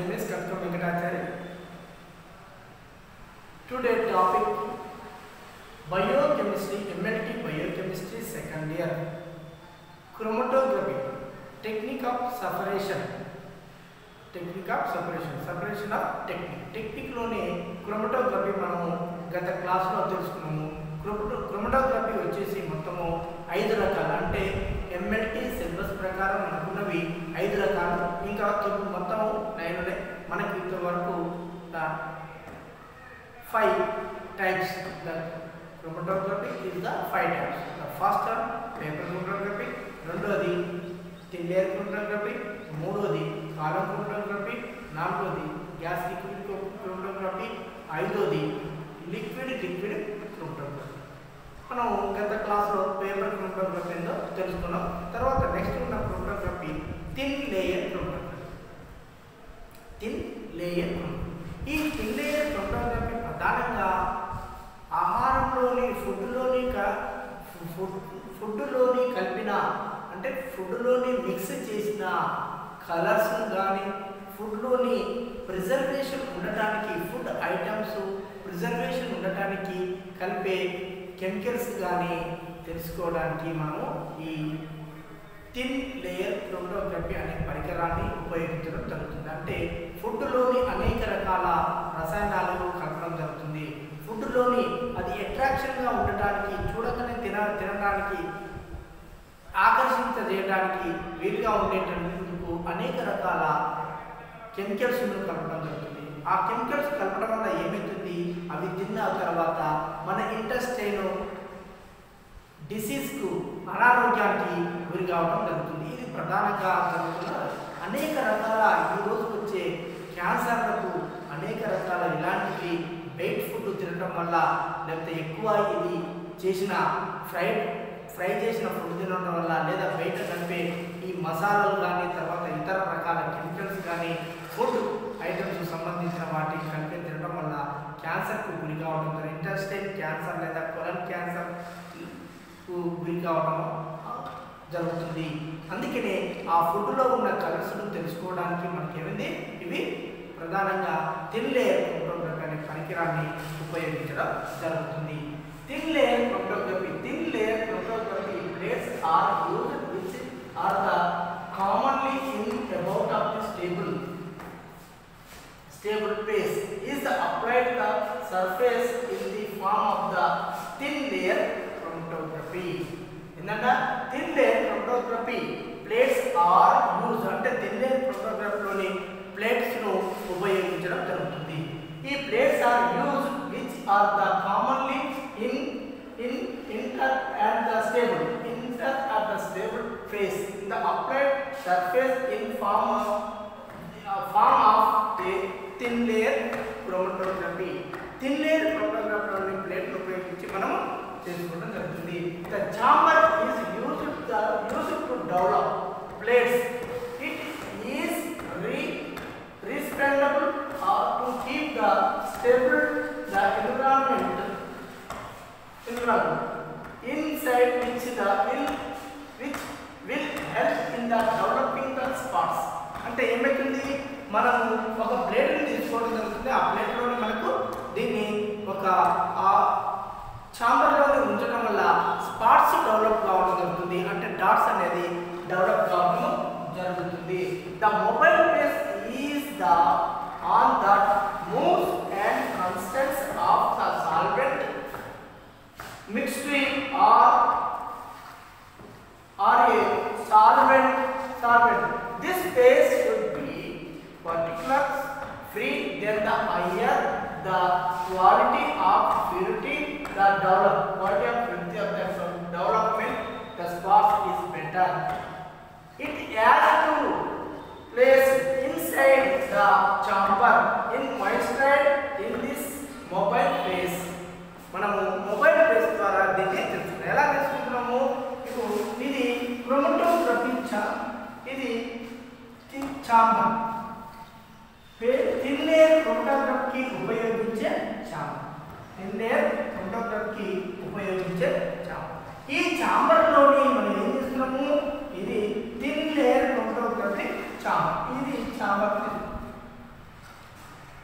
name is Katkam Venkatacharya. Today topic Biochemistry, MLT Biochemistry second year. Chromatography, technique of separation. Technique of separation separation of technique టెక్నిక్లోనే chromatography మనము గత క్లాస్లో తెలుసుకున్నాము క్రొమటో chromatography వచ్చేసి మొత్తము ఐదు రకాలు అంటే ఎంఎల్టీ సిలబస్ ప్రకారం మనకున్నవి ఐదు రకాలు ఇంకా తొమ్మిది మొత్తం నైన్ ఉన్నాయి మనకి ఇంతవరకు five types the chromatography is the five types the first one paper chromatography రెండోది టిండియర్ క్రొమటోగ్రఫీ మూడోది కాలం క్రోమటోగ్రఫీ నాలుగోది గ్యాస్ లిక్విడ్ క్రోమటోగ్రఫీ ఐదోది లిక్విడ్ లిక్విడ్ క్రోమటోగ్రఫీ మనం గత క్లాస్లో పేపర్ క్రోమటోగ్రఫీ ఏందో తెలుసుకున్నాం తర్వాత నెక్స్ట్ ఉన్న chromatography thin layer chromatography thin layer ఈ థిన్ లేయర్ క్రోమటోగ్రఫీ ప్రధానంగా ఆహారంలోని ఫుడ్లోని ఫుడ్ ఫుడ్లోని కలిపిన అంటే ఫుడ్లోని మిక్స్ చేసిన కలర్స్ కానీ ఫుడ్లోని ప్రిజర్వేషన్ ఉండటానికి ఫుడ్ ఐటమ్స్ ప్రిజర్వేషన్ ఉండటానికి కలిపే కెమికల్స్ కానీ తెలుసుకోవడానికి మనము ఈ థిన్ లేయర్ క్రోమటోగ్రఫీ అనే పరికరాన్ని ఉపయోగించడం జరుగుతుంది అంటే ఫుడ్లోని అనేక రకాల రసాయనాలు కలపడం జరుగుతుంది ఫుడ్లోని అది అట్రాక్షన్గా ఉండటానికి చూడగానే తిన తినడానికి ఆకర్షించజేయడానికి వీలుగా ఉండేటందుకు అనేక రకాల కెమికల్స్ కలపడం జరుగుతుంది ఆ కెమికల్స్ కలపడం వల్ల ఏమవుతుంది అవి తిన్న తర్వాత మన ఇంటెస్టైన్ డిసీజ్కు అనారోగ్యానికి గురి కావడం జరుగుతుంది ఇది ప్రధానంగా జరుగుతున్న అనేక రకాల ఈరోజు వచ్చే క్యాన్సర్లకు అనేక రకాల ఇలాంటివి బయట్ ఫుడ్ తినడం వల్ల లేకపోతే ఎక్కువ ఇది చేసిన ఫ్రైడ్ ఫ్రై చేసిన ఫుడ్ తినడం వల్ల లేదా బయట కలిపే ఈ మసాలాలు కానీ తర్వాత ఇతర రకాల కెమికల్స్ కానీ ఫుడ్ ఐటమ్స్ సంబంధించిన వాటి కలిపి తినడం వల్ల క్యాన్సర్కు గురి కావడం ఇంటెస్టైన్ క్యాన్సర్ లేదా కొలన్ క్యాన్సర్ గురి కావడం జరుగుతుంది అందుకనే ఆ ఫుడ్లో ఉన్న కలర్స్ను తెలుసుకోవడానికి మనకి ఏమైంది ఇవి ప్రధానంగా తిన్లేయర్ ఫోటోగ్రఫీ అనే పరికరాన్ని ఉపయోగించడం జరుగుతుంది thin layer chromatography thin layer chromatography plates are used which are the commonly in about of the stable stable phase is applied the surface in the form of the thin layer chromatography ఏంటంటే thin layer chromatography plates are used అంటే thin layer chromatography లోని plates ను ఉపయోగించడం జరుగుతుంది ఈ plates are used which are the commonly in in inter at the stable inter at the stable phase in the applied surface in form of uh, form of a thin layer chromatography thin layer chromatography అనే plate ఉపయోగించి మనం చేసుకోవడం జరుగుతుంది the chamber is used the used to develop plates it is re respectable or to keep the stable the environment environment inside which the will which will help in the developing the spots అంటే ఏమవుతుంది మనము ఒక ప్లేట్ని తీసుకోవడం జరుగుతుంది ఆ ప్లేట్లోని మనకు దీన్ని ఒక ఆ ఛాంబర్లోనే ఉంచడం వల్ల స్పాట్స్ డెవలప్ కావడం జరుగుతుంది అంటే డాట్స్ అనేది డెవలప్ కావడం జరుగుతుంది the mobile phase is the one that moves and constituents of the solvent mixture or or a solvent solvent this phase should be particular free then the higher the quality of purity the develop quality of purity of the development the spot is better it has to place inside the chamber in moisture in this mobile phase మనము mobile phase ద్వారా దీన్ని తెలుసుకున్నాం ఎలా తెలుసుకుంటున్నాము ఇప్పుడు ఇది chromatography చా ఇది chamber తిన్లేర్ క్రోమటోగ్రఫీకి ఉపయోగించే చాంబర్ తిన్లేర్ క్రోమటోగ్రఫీకి ఉపయోగించే చాంబర్ ఈ చాంబర్లోని మనం ఏం చేస్తున్నాము ఇది థిన్ లేయర్ క్రోమటోగ్రఫీ చాంబర్ ఇది చాంబర్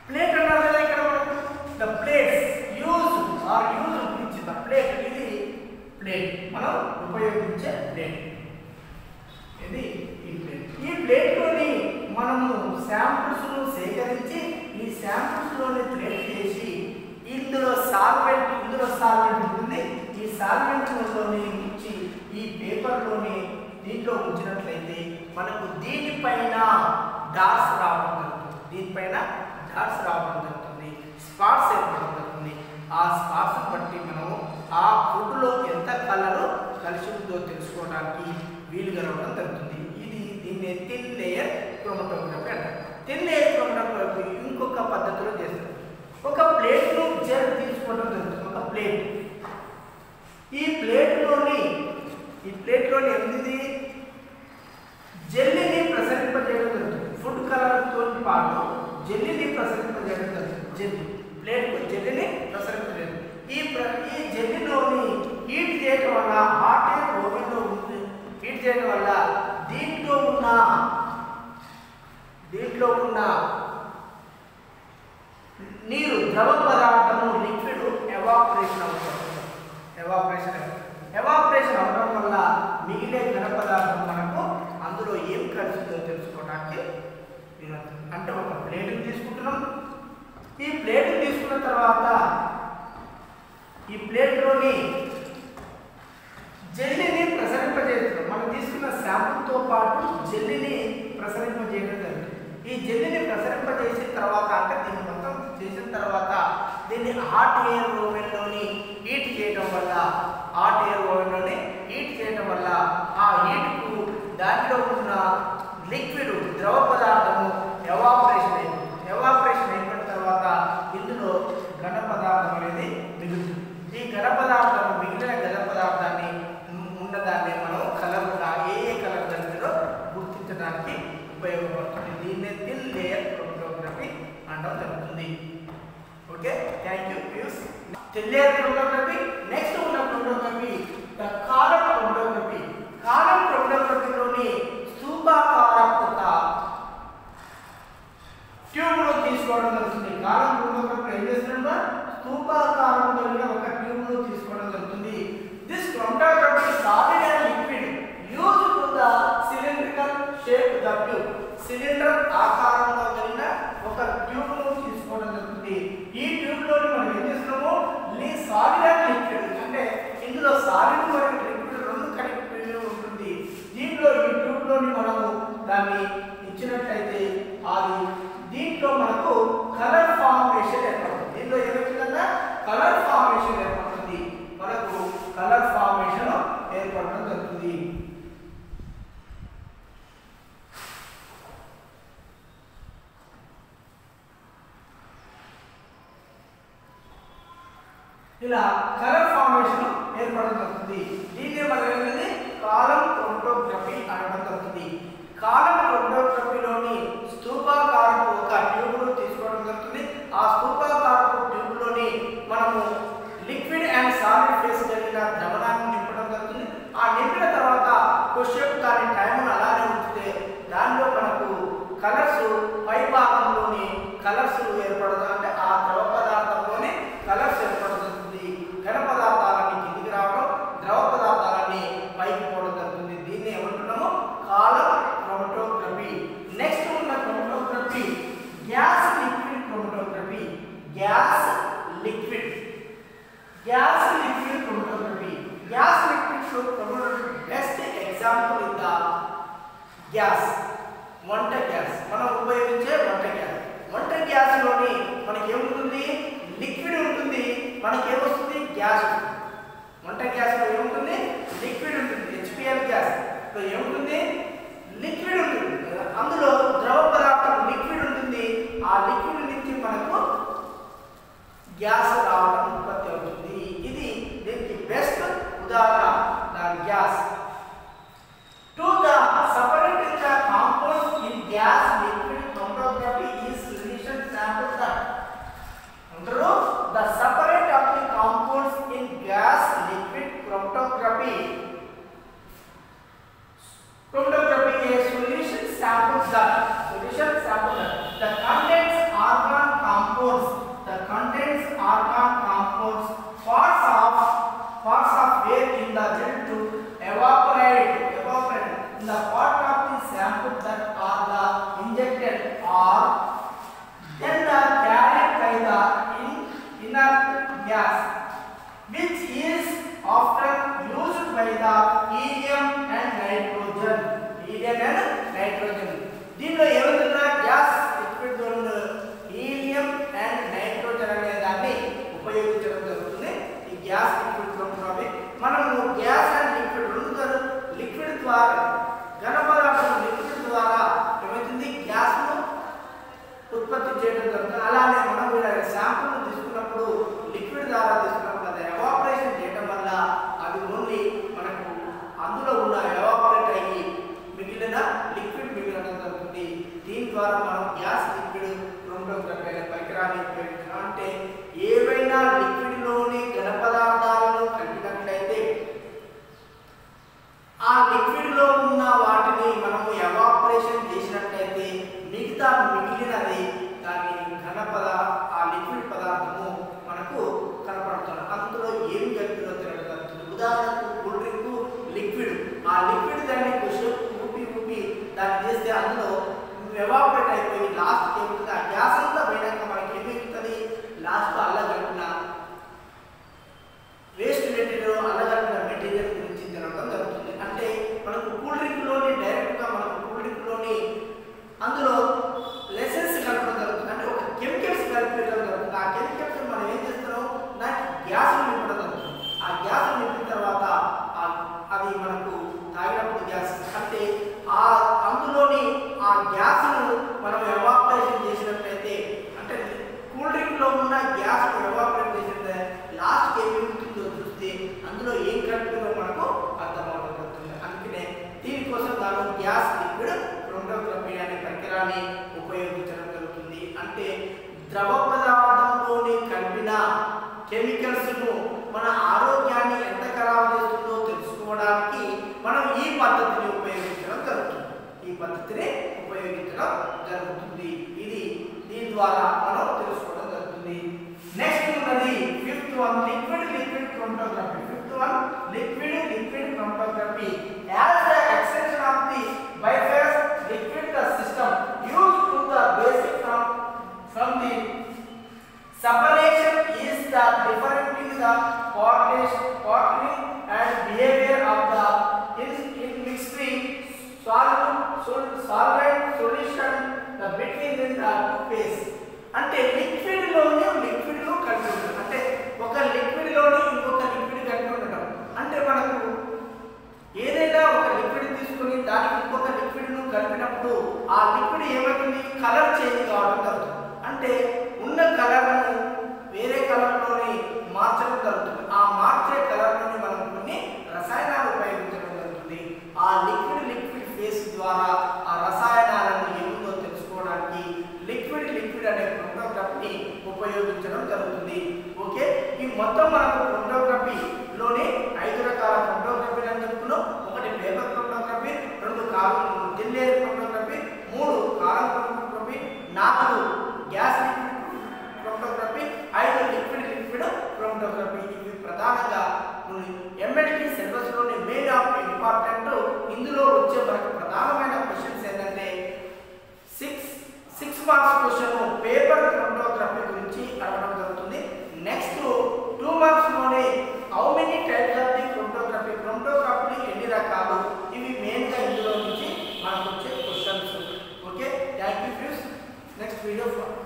ప్లేట్ అన్నారు కదా ఇక్కడ the plates use are use గురించి ద ప్లేట్ ఇది ప్లేట్ మనం ఉపయోగించే ప్లేట్ ఇది ఈ ప్లేట్ ఈ ప్లేట్లోని మనము శాంపుల్స్ను సేకరించి ఈ శాంపుల్స్లోని ప్లేట్ చేసి ఇందులో సాల్వెంట్ ఇందులో సాల్వెంట్ ఉంటుంది ఈ సాల్వెంట్లోని ఉంచి ఈ పేపర్లోని దీంట్లో ఉంచినట్లయితే మనకు దీనిపైన డాట్స్ రావడం జరుగుతుంది దీనిపైన డాట్స్ రావడం జరుగుతుంది స్పాట్స్ ఏర్పడడం జరుగుతుంది ఆ స్పాట్స్ బట్టి మనము ఆ ఫుడ్లో ఎంత కలర్ కలిసి ఉందో తెలుసుకోవడానికి వీలు కలవడం జరుగుతుంది ఇది దీన్ని థిన్ లేయర్ క్రోమటోగ్రఫీ అంటారు థిన్ లేయర్ క్రోమటోగ్రఫీ ఇంకొక పద్ధతిలో చేస్తారు ఒక ప్లేట్ను జెల్ తీసుకోవడం జరుగుతుంది ఒక ప్లేట్ ఈ ప్లేట్లోని ఈ ప్లేట్లోని ఎనిమిది జెల్లీని ప్రసరింపజేయడం జరుగుతుంది ఫుడ్ కలర్తో పాటు జెల్లీని ప్రసరింపజేయడం జరుగుతుంది జెల్లీ ప్లేట్కు జెల్లీని ప్రసరింపజేయడం ఈ ప్ర ఈ జెల్లీలోని హీట్ చేయడం వల్ల హాట్ ఎయిర్ ఓవెన్లో ఉంది హీట్ చేయడం వల్ల దీంట్లో ఉన్న దీంట్లో ఉన్న నీరు ద్రవ పదార్థము లిక్విడ్ ఎవాపరేషన్ అవుతుంది ఎవాపరేషన్ ఎవాపరేషన్ అవడం వల్ల మిగిలే ఘన పదార్థం మనకు అందులో ఏం కలిసిందో తెలుసుకోవడానికి వీలవుతుంది. అంటే ఒక ప్లేట్ తీసుకుంటున్నాం ఈ ప్లేట్ తీసుకున్న తర్వాత ఈ ప్లేట్లోని జెల్లీని ప్రసరింపజేస్తున్నాం మనం తీసుకున్న శాంపుల్తో పాటు జెల్లీని ప్రసరింపజేయడం జరుగుతుంది ఈ జెల్లీని ప్రసరింపజేసిన తర్వాత అంటే దీన్ని మొత్తం చేసిన తర్వాత దీన్ని హాట్ ఎయిర్ ఓవెన్లోని హీట్ చేయడం వల్ల హాట్ ఎయిర్ ఓవెన్లోని హీట్ చేయడం వల్ల ఆ హీట్కు దానిలో ఉన్న లిక్విడ్ ద్రవ పదార్థము ఎవాపరేషన్ అయిపోతుంది ఎవాపరేషన్ అయిపోయిన తర్వాత ఇందులో ఘన పదార్థం అనేది మిగులుతుంది ఈ ఘన పదార్థం మిగిలిన ఘన పదార్థాన్ని ఉమ్, ఉన్నదాన్ని మనం కలర్గా ఏ ఏ కలర్ కలిపిలో గుర్తించడానికి ఉపయోగపడుతుంది దీన్నే థిన్ లేయర్ క్రోమటోగ్రఫీ అనడం జరుగుతుంది okay thank you views thin layer chromatography next ఉన్న chromatography the column chromatography column క్రోమటోగ్రఫీలోని స్థూపాకారకృత ట్యూబ్లో తీసుకోవడం జరుగుతుంది కాలం క్రోమటోగ్రఫీ ఏం చేస్తున్నా స్థూపాకారం కలిగిన ఒక ట్యూబ్లో తీసుకోవడం జరుగుతుంది this chromatography solid and liquid use to the cylindrical shape the tube cylinder ఆకారంలో కలిగిన ఒక ట్యూబ్ను తీసుకోవడం జరుగుతుంది ఈ ట్యూబ్లోని మనం ఏం చేస్తున్నాము లీ సాలిడ్ అండ్ లిక్విడ్ అంటే ఇందులో సాలిడ్ మరియు లిక్విడ్ రెండు కలిపి ఉంటుంది దీంట్లో ఈ ట్యూబ్లోని మనము దాన్ని ఇచ్చినట్లయితే అది దీంట్లో మనకు కలర్ ఫార్మేషన్ ఏర్పడుతుంది దీంట్లో ఏమవుతుందన్నా కలర్ ఫార్మేషన్ ఏర్పడుతుంది మనకు కలర్ ఫార్మేషన్ ఏర్పడడం జరుగుతుంది ఇలా కలర్ ఫార్మేషన్ ఏర్పడడం జరుగుతుంది దీన్ని మనం ఏంటంటే కాలం క్రోమటోగ్రఫీ అనడం జరుగుతుంది కాలం క్రోమటోగ్రఫీలోని స్థూపాకారపు ఒక ట్యూబ్ను తీసుకోవడం జరుగుతుంది ఆ స్థూపాకారపు ట్యూబ్లోని మనము లిక్విడ్ అండ్ సాలిడ్ ఫేస్ కలిగిన ద్రవణాన్ని నింపడం జరుగుతుంది ఆ నింపిన తర్వాత కొద్దిసేపు దాని టైంను అలానే ఉంచితే దానిలో మనకు కలర్స్ పై భాగంలోని కలర్స్ ఏర్పడదు అంటే ఆ ద్రవ పదార్థంలోనే కలర్స్ ఏర్పడుతుంది ఘన పదార్థాలన్నీ కిందికి రావడం ద్రవ పదార్థాలన్నీ పైకి పోవడం జరుగుతుంది దీన్ని ఏమంటున్నాము కాలం క్రోమటోగ్రఫీ నెక్స్ట్ ఉన్న chromatography gas liquid chromatography gas liquid gas liquid chromatography gas liquid chromatography best example in the gas వంట గ్యాస్ మనం ఉపయోగించే వంట గ్యాస్ వంట గ్యాస్లోని మనకి ఏముంటుంది లిక్విడ్ ఉంటుంది మనకి ఏమొస్తుంది గ్యాస్ ఉంటుంది. వంట గ్యాస్లో ఏముంటుంది లిక్విడ్ ఉంటుంది హెచ్పిఎల్ గ్యాస్ లో ఏముంటుంది లిక్విడ్ ఉంటుంది అందులో ద్రవ పదార్థం లిక్విడ్ ఉంటుంది ఆ లిక్విడ్ నుంచి మనకు గ్యాస్ రావడం ఉత్పత్తి అవుతుంది ఇది దీనికి బెస్ట్ ఉదాహరణ దాని gas To the separate the compounds in gas liquid chromatography is solution sample that. Under the separate of the compounds in gas liquid chromatography. Chromatography a solution sample that or then the carried by the in, inert gas which is often used by the helium and nitrogen helium and nitrogen దీనిలో ఏమవుతుందా gas liquid helium and nitrogen అనే దాన్ని ఉపయోగించడం జరుగుతుంది ఈ gas liquid chromatography మనము gas and liquid రెండు liquid ద్వారా ఘన పదార్థం లిక్విడ్ ద్వారా ఏమవుతుంది గ్యాస్ను ఉత్పత్తి చేయడం జరుగుతుంది అలానే మనం కూడా శాంపుల్ తీసుకున్నప్పుడు లిక్విడ్ ద్వారా తీసుకున్నప్పుడు అది ఎవాపరేషన్ చేయడం వల్ల అది ఓన్లీ మనకు అందులో ఉన్న ఎవాపరేట్ అయ్యి మిగిలిన లిక్విడ్ మిగిలడం జరుగుతుంది దీని ద్వారా మనం గ్యాస్ లిక్విడ్ క్రోమటోగ్రఫీ అనే పరికరాన్ని ఉపయోగించడం అంటే ఏవైనా లిక్విడ్లోని ఘన పదార్థాలను కలిపినట్లయితే ఆ లిక్విడ్ లో ఉన్న వాటిని మనము ఎవాపరేషన్ చేసినట్లయితే మిగతా మిగిలినది దాని ఘన పద ఆ లిక్విడ్ పదార్థము మనకు కనపడుతుంది అందులో ఏమి కలిపిలో తిరగలుగుతుంది ఉదాహరణకు కూల్ డ్రింక్ లిక్విడ్ ఆ లిక్విడ్ దాన్ని కొంచెం ఊపి ఊపి దాన్ని చేస్తే అందులో ఎవాపరేట్ అయిపోయి లాస్ట్ ఏమవుతుంది ఆ గ్యాస్ అంతా పోయినాక మనకి ఏమి మిగులుతుంది లాస్ట్ అల్ల కలిపిన వేస్ట్ మెటీరియల్ అల్లగలిపిన మెటీరియల్ గురించి తినడం జరుగుతుంది అంటే మనకు కూల్ డ్రింక్లోని డైరెక్ట్గా మనకు కూల్ డ్రింక్లోని అందులో లెసెన్స్ కలపడం జరుగుతుంది అంటే ఒక కెమికల్స్ కలిపడం జరుగుతుంది ఆ కెమికల్స్ మనం ఏం చేస్తున్నాం దానికి గ్యాస్ నింపడం జరుగుతుంది ఆ గ్యాస్ నింపిన తర్వాత ఆ- అది మనకు తాగినప్పుడు గ్యాస్ అంటే ఆ అందులోని ఆ గ్యాస్ను మనం ఎవాపరేషన్ చేసినట్లయితే అంటే కూల్ డ్రింక్ లో ఉన్న గ్యాస్ ఎవాపరేట్ చేసినట్లయితే లాస్ట్ ఏం మిగులుతుందో చూస్తే అందులో ఏం కలిపిందో మనకు అర్థమవుతుంది అందుకనే దీనికోసం గాను గ్యాస్ లిక్విడ్ క్రోమటోగ్రఫీ అనే పరికరాన్ని ఉపయోగించడం జరుగుతుంది అంటే ద్రవ పదార్థంలోని కలిపిన కెమికల్స్ ను మన ఆరోగ్యాన్ని ఎంత ఖరాబ్ చేస్తుందో తెలుసుకోవడానికి మనం ఈ పద్ధతిని ఉపయోగించడం జరుగుతుంది ఈ పద్ధతిని ఉపయోగించడం జరుగుతుంది ఇది దీని ద్వారా మనం తెలుసుకోవడం జరుగుతుంది నెక్స్ట్ ఉన్నది fifth one liquid liquid chromatography fifth one liquid liquid chromatography as the extension of the biphase liquid the system use to the basic from from the Separation is the differentiating the coordination, coordinating and behavior of the in, in mixture solvent, sol, solvent solution the between in the two phase. అంటే liquid లోని liquid లో కలిపి ఉండడం అంటే ఒక liquid లోని ఇంకొక liquid కలిపి ఉండడం అంటే మనకు ఏదైనా ఒక లిక్విడ్ తీసుకొని దానికి ఇంకొక లిక్విడ్ ను కలిపినప్పుడు ఆ లిక్విడ్ ఏమవుతుంది కలర్ చేంజ్ కావడం జరుగుతుంది అంటే ఉన్న కలర్ను వేరే కలర్లోని మార్చడం జరుగుతుంది ఆ మార్చే కలర్లోని మనం కొన్ని రసాయనాలు ఉపయోగించడం జరుగుతుంది ఆ లిక్విడ్ లిక్విడ్ ఫేస్ ద్వారా ఆ రసాయనాలను ఏముందో తెలుసుకోవడానికి లిక్విడ్ లిక్విడ్ అనే క్రోమటోగ్రఫీని ఉపయోగించడం జరుగుతుంది ఓకే ఈ మొత్తం మనకు క్రోమటోగ్రఫీలోని ఐదు రకాల క్రోమటోగ్రఫీలు అని చెప్పుకున్నాం ఒకటి పేపర్ క్రోమటోగ్రఫీ రెండు కాలం దిల్లేరు క్రోమటోగ్రఫీ మూడు కారం క్రోమటోగ్రఫీ నాలుగు గ్యాస్ లిక్విడ్ క్రోమటోగ్రఫీ ఐదు లిక్విడ్ లిక్విడ్ క్రోమటోగ్రఫీ ఇవి ప్రధానంగా ఎంఎల్టీ సిలబస్లోని మెయిన్ ఆఫ్ ఇంపార్టెంట్ ఇందులో వచ్చే మనకు ప్రధానమైన క్వశ్చన్స్ ఏంటంటే six six marks question paper chromatography గురించి అడగడం జరుగుతుంది నెక్స్ట్ టూ మార్క్స్ లోనే how many types of the chromatography chromatography ఎన్ని రకాలు ఇవి మెయిన్ గా ఇందులో నుంచి మనకు వచ్చే questions okay thank you friends next video